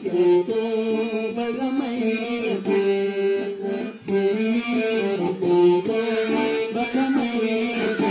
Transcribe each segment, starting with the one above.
ఎంతో బలమైనది ఎంతో బలమైనది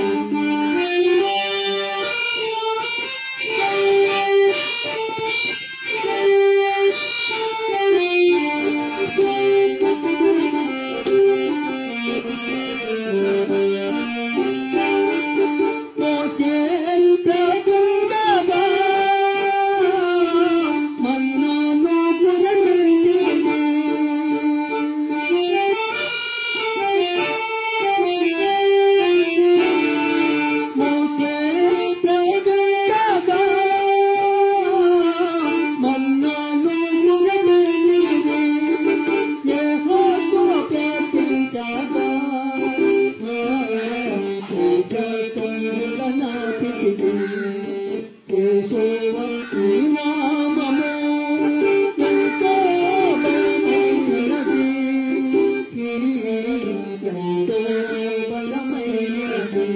ఎంతో బలమైనది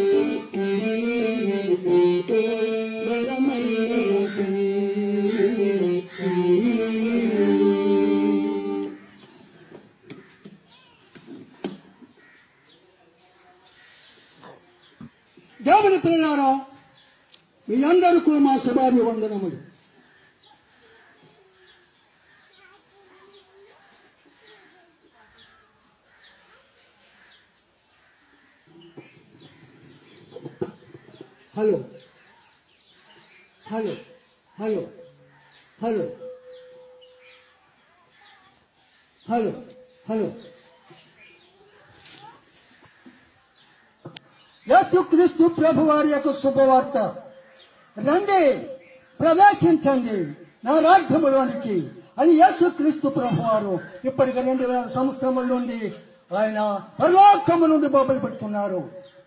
ఎంతో బలమైనది దేవుని పిల్లలారా మీ అందరికీ మా శుభాభివందనములు hello hello hello hello hello hello యేసుక్రీస్తు ప్రభు వారి యొక్క శుభవార్త రండి ప్రవేశించండి నా రాజ్యములోనికి అని యేసుక్రీస్తు ప్రభు వారు ఇప్పటికి రెండు వేల సంవత్సరముల నుండి ఆయన పరలోకము నుండి బొబ్బలు పెడుతున్నారు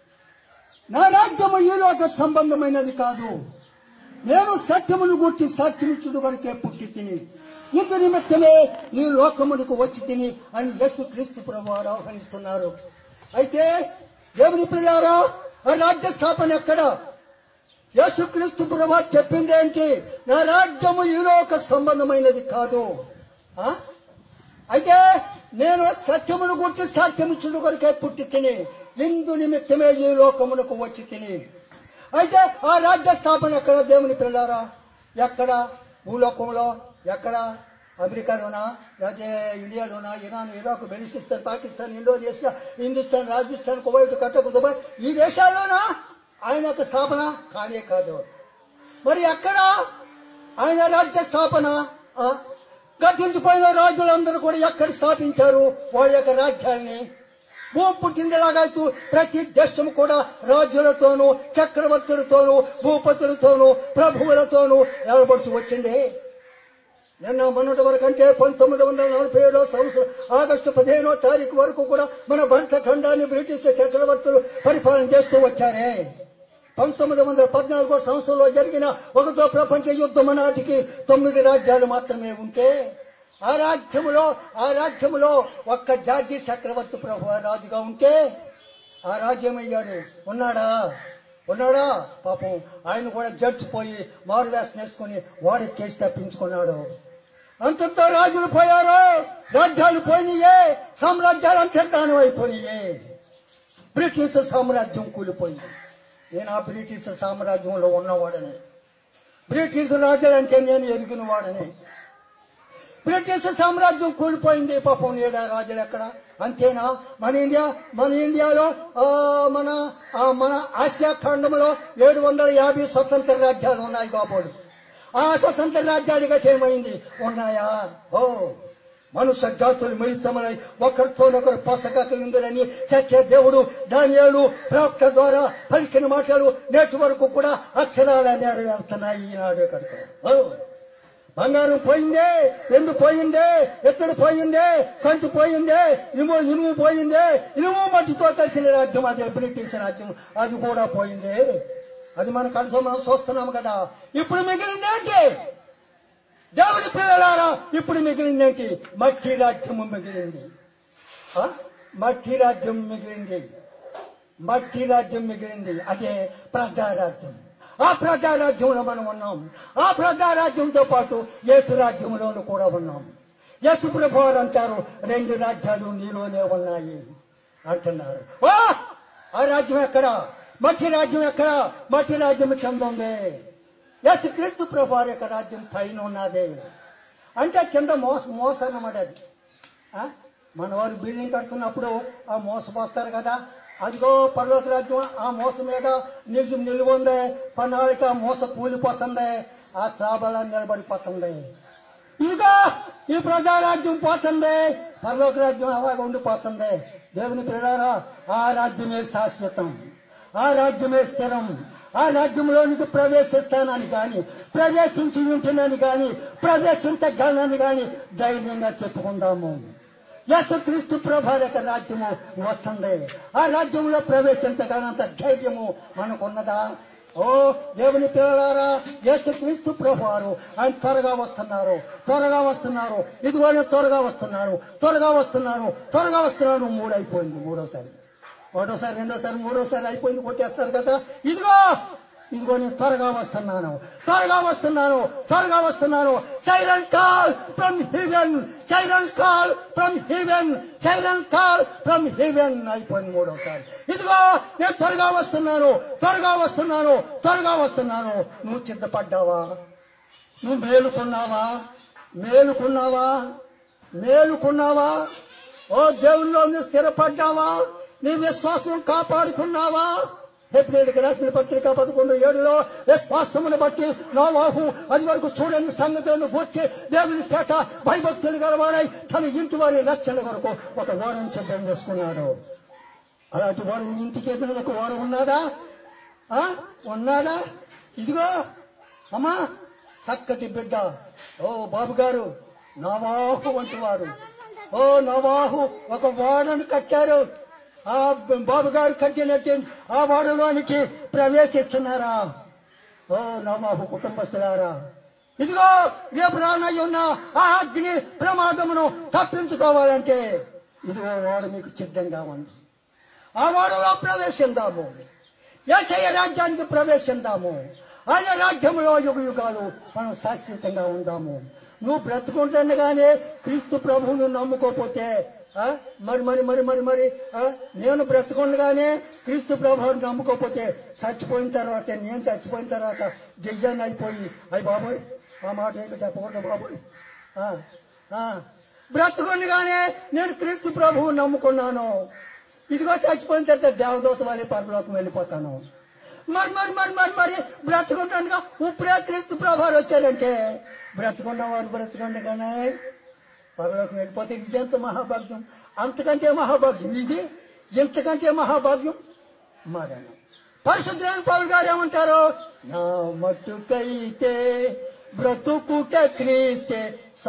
నా రాజ్యము ఈ లోక సంబంధమైనది కాదు నేను సత్యమును గుర్చి సాక్ష్యమిచ్చుడు వరకే పుట్టి తిని ఇందు నిమిత్తమే ఈ లోకమునకు వచ్చి తిని అని యేసు క్రీస్తు ప్రభు వారు ఆహ్వానిస్తున్నారు అయితే దేవుని పిల్లారా ఆ రాజ్య స్థాపన ఎక్కడ యేసుక్రీస్తు ప్రభు చెప్పింది ఏంటి నా రాజ్యము ఈ లోక సంబంధమైనది కాదు ఆ? అయితే నేను సత్యమును గుర్చి సాక్ష్యమిచ్చుడు కొరకే పుట్టి తిని ఇందు నిమిత్తమే ఈ లోకమునకు వచ్చి తిని అయితే ఆ రాజ్య స్థాపన ఎక్కడ దేవుని పిల్లారా ఎక్కడ భూలోకంలో ఎక్కడ అమెరికాలోనా లేకపోతే ఇండియాలోనా Iran Iraq Balochistan Pakistan Indonesia Hindustan Rajasthan Kuwait Cuttack Dubai ఈ దేశాల్లోనా ఆయన యొక్క స్థాపన కానే కాదు మరి ఎక్కడ ఆయన రాజ్య స్థాపన ఆ? గతించిపోయిన రాజులందరూ కూడా ఎక్కడ స్థాపించారు వాళ్ళ యొక్క రాజ్యాన్ని భూమి పుట్టిందిలాగాయతూ ప్రతి దేశం కూడా రాజులతోనూ చక్రవర్తులతోనూ భూపతులతోనూ ప్రభువులతోనూ ఏర్పడుచు వచ్చింది నిన్న మొన్నటి వరకు అంటే పంతొమ్మిది వందల నలభై ఏడో సంవత్సరం ఆగస్టు పదిహేనో తారీఖు వరకు కూడా మన భరత ఖండాన్ని బ్రిటిష్ చక్రవర్తులు పరిపాలన చేస్తూ వచ్చారే పంతొమ్మిది వందల పద్నాలుగో సంవత్సరంలో జరిగిన ఒకటో ప్రపంచ యుద్ధం నాటికి తొమ్మిది రాజ్యాలు మాత్రమే ఉంటే ఆ రాజ్యములో ఆ రాజ్యములో ఒక్క జార్జి చక్రవర్తి ప్రభు రాజుగా ఉంటే ఆ రాజ్యం అయ్యాడు ఉన్నాడా ఉన్నాడా పాపం ఆయన కూడా జడ్చిపోయి మారువేషం వేసుకుని వారి కేసు తప్పించుకున్నాడు అంతటితో రాజులు పోయారు రాజ్యాలు పోయినాయే సామ్రాజ్యాలు అంతర్ధానం అయిపోయినాయే బ్రిటిష్ సామ్రాజ్యం కూలిపోయింది నేను ఆ బ్రిటిష్ సామ్రాజ్యంలో ఉన్నవాడని బ్రిటిష్ రాజులంటే నేను ఎరిగిన వాడని బ్రిటిష్ సామ్రాజ్యం కూలిపోయింది పాపం ఏడా రాజులు ఎక్కడ అంతేనా మన ఇండియా మన ఇండియాలో ఆ, మన ఆ, మన ఆసియా ఖండంలో ఏడు వందల యాభై స్వతంత్ర రాజ్యాలు ఉన్నాయి కాబోడు ఆ స్వతంత్ర రాజ్యాలుగా ఏమైంది ఉన్నాయా ఓ మనుష్య జాతులు మిళితమై ఒకరితోనొకరు పొసగలిందులని సత్య దేవుడు ధాన్యాలు ప్రాప్త ద్వారా పలికిన మాటలు నేటి వరకు కూడా అక్షరాల నెరవేరుతున్నాయి ఈనాడు కనుక ఓ బంగారం పోయిందే ఎందు పోయిందే ఎత్తడు పోయిందే కంచు పోయిందే ఇనుము ఇనుము పోయిందే ఇనుము మట్టితో కలిసిన రాజ్యం అదే బ్రిటిష్ రాజ్యం అది కూడా పోయిందే అది మన కలిసి మనం చూస్తున్నాము కదా ఇప్పుడు మిగిలిందేంటి దేవుని పిల్లలారా ఇప్పుడు మిగిలిందేంటి మట్టి రాజ్యము మిగిలింది ఆ? మట్టి రాజ్యం మిగిలింది మట్టి రాజ్యం మిగిలింది అదే ప్రజారాజ్యం ఆ ప్రజారాజ్యంలో మనం ఉన్నాం ఆ ప్రజారాజ్యంతో పాటు యేసు రాజ్యంలోనూ కూడా ఉన్నాం యేసు ప్రభు వారు అంటారు రెండు రాజ్యాలు నీలోనే ఉన్నాయి అంటున్నారు ఓ ఆ రాజ్యం ఎక్కడ మట్టి రాజ్యం ఎక్కడ మట్టి రాజ్యం కింద ఉంది యేసు క్రీస్తు ప్రభు వారి యొక్క రాజ్యం పైన ఉన్నది అంటే కింద మోస మోస అన్నమాట అది ఆ? మన వారు బిల్డింగ్ కడుతున్నప్పుడు ఆ మోసపోస్తారు కదా అదిగో పర్లోక రాజ్యం ఆ మోస మీద నిలిచి నిలువ ఉంది పన్నాళ్ళకి ఆ మోస కూలిపోతుంది ఆ శ్రాబల నిలబడిపోతుంది ఇదిగో ఈ ప్రజారాజ్యం పోతుంది పరలోక రాజ్యం అలాగా ఉండిపోతుంది దేవుని పిల్లారా ఆ రాజ్యమే శాశ్వతం ఆ రాజ్యమే స్థిరం ఆ రాజ్యంలోనికి ప్రవేశిస్తానని గాని ప్రవేశించి ఉంటున్నాను గాని ప్రవేశించగలనని గాని ధైర్యంగా చెప్పుకుందాము యేసుక్రీస్తు ప్రభావ యొక్క రాజ్యము వస్తుంది ఆ రాజ్యంలో ప్రవేశించగలంత ధైర్యము మనకున్నదా ఓ దేవుని పిల్లలారా యేసుక్రీస్తు ప్రభువారు ఆయన త్వరగా వస్తున్నారు త్వరగా వస్తున్నారు ఇదిగోనే త్వరగా వస్తున్నారు త్వరగా వస్తున్నారు త్వరగా వస్తున్నారు మూడు అయిపోయింది మూడోసారి ఒకటోసారి రెండోసారి మూడోసారి అయిపోయింది కొట్టేస్తారు కదా ఇదిగో ఇదిగో నేను త్వరగా వస్తున్నాను త్వరగా వస్తున్నాను త్వరగా వస్తున్నాను siren call from heaven siren call from heaven siren call from heaven అయిపోయింది మూడోసారి ఇదిగో నేను త్వరగా వస్తున్నాను త్వరగా వస్తున్నాను త్వరగా వస్తున్నాను నువ్వు సిద్ధపడ్డావా నువ్వు మేలుకున్నావా మేలుకున్నావా మేలుకున్నావా ఓ దేవుల్లో నువ్వు స్థిరపడ్డావా నీ విశ్వాసం కాపాడుకున్నావా హెబ్రిల్కి రాసిన పత్రిక పదకొండు ఏడులో విశ్వాసమును బట్టి నోవాహు అది వరకు చూడని సంగతులను కూర్చి దేవుని చేత భయభక్తులు గలవాడై తన ఇంటి వారి రక్షణ కొరకు ఒక వారం సిద్ధం చేసుకున్నాడు అలాంటి వాడు నీ ఇంటికి ఏదైనా ఒక వారం ఉన్నదా ఆ? ఉన్నాడా ఇదిగో అమ్మా చక్కటి బిడ్డ ఓ బాబు గారు నవాహు వంటి వారు ఓ నవాహు ఒక వాడను కట్టారు ఆ బాబు గారు కట్టినట్టు ఆ వాడలోనికి ప్రవేశిస్తున్నారా ఓ నవాహు కుటుంబస్తులారా ఇదిగో రేపు రానయ్య ఉన్న ఆ అగ్ని ప్రమాదమును తప్పించుకోవాలంటే ఇదిగో వాడు మీకు సిద్ధంగా ఉంది ఆ వాడలో ప్రవేశిందాము ఏసయ్య రాజ్యానికి ప్రవేశిందాము ఆయన రాజ్యంలో యుగ యుగాలు మనం శాశ్వతంగా ఉందాము నువ్వు బ్రతుకుంటుండగానే క్రీస్తు ప్రభువును నమ్ముకోపోతే ఆ, మరి మరి మరి మరి మరి ఆ, నేను బ్రతుకుండగానే క్రీస్తు ప్రభువుని నమ్ముకోపోతే చచ్చిపోయిన తర్వాత నేను చచ్చిపోయిన తర్వాత జయ్యాన్ని అయిపోయి అయ్యి బాబోయ్ ఆ మాట ఏమి చెప్పకూడదు బాబోయ్ ఆ, ఆ, బ్రతుకుండగానే నేను క్రీస్తు ప్రభువుని నమ్ముకున్నాను ఇదిగో చచ్చిపోయిన తర్వాత దేవదూత వారి పరలోకం వెళ్ళిపోతాను మరి మరి మరి మరి మరి బ్రతుకుంటుండగా ఇప్పుడే క్రీస్తు ప్రభావాలు వచ్చారంటే బ్రతుకున్న వారు బ్రతుకుండగానే పరలోకం వెళ్ళిపోతే ఇదెంత మహాభాగ్యం అంతకంటే మహాభాగ్యం ఇది ఎంతకంటే మహాభాగ్యం మరణం పరిశుద్ధులైన పౌరు గారు ఏమంటారు నా మట్టుకైతే బ్రతుకుట క్రీస్తే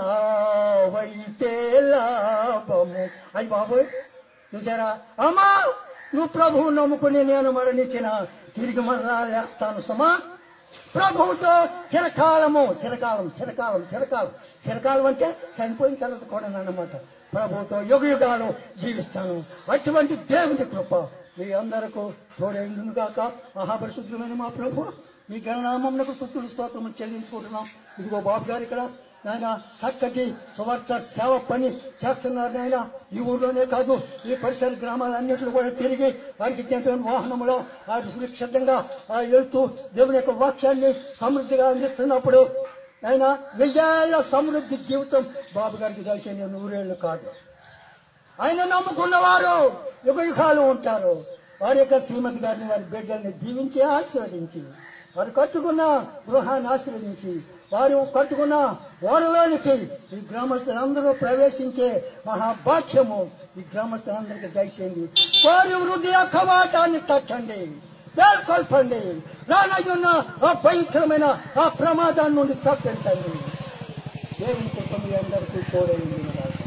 సావైతే లాభము అయ్యి బాబోయ్ చూసారా అమ్మా నువ్వు ప్రభువు నమ్ముకుని నేను మరణించిన తిరిగి మరలా లేస్తాను సుమా ప్రభువుతో చిరకాలము చిరకాలం చిరకాలం చిరకాలం చిరకాలం అంటే చనిపోయిన తర్వాత కూడా అన్నమాట ప్రభువుతో యుగ యుగాలు జీవిస్తాను అటువంటి దేవుని కృప మీ అందరకు తోడైండును గాక మహాపరిశుద్ధమైన మా ప్రభు మీ గణనామమునకు స్తుతులు స్తోత్రము చెల్లించుకుంటున్నాం ఇదిగో బాబు గారు ఇక్కడ నాయన చక్కటి సువార్త సేవ పని చేస్తున్నారు నాయన ఈ ఊర్లోనే కాదు ఈ పరిసర గ్రామాలన్నింటిలో కూడా తిరిగి వారికి ఇచ్చినటువంటి వాహనంలో ఆ సురక్షితంగా ఆ వెళ్తూ దేవుని యొక్క వాక్యాన్ని సమృద్ధిగా అందిస్తున్నప్పుడు ఆయన వెయ్యేళ్ల సమృద్ధి జీవితం బాబు గారికి దయచేయండి నూరేళ్లు కాదు ఆయన నమ్ముకున్నవారు యుగ యుగాలు ఉంటారు వారి యొక్క శ్రీమతి గారిని వారి బిడ్డల్ని దీవించి ఆశీర్వదించి వారు కట్టుకున్న గృహాన్ని ఆశీర్వదించి వారు కట్టుకున్న ఓడలోనికి ఈ గ్రామస్తులందరూ ప్రవేశించే మహాభాగ్యము ఈ గ్రామస్తులందరికీ దయచేయండి వారి హృదయ కవాటాన్ని తట్టండి మేల్కొల్పండి రానయ్యున్న ఆ భయంకరమైన ఆ ప్రమాదాన్ని నుండి తప్పించండి దేవుని కుటుంబం అందరికీ తోడైంది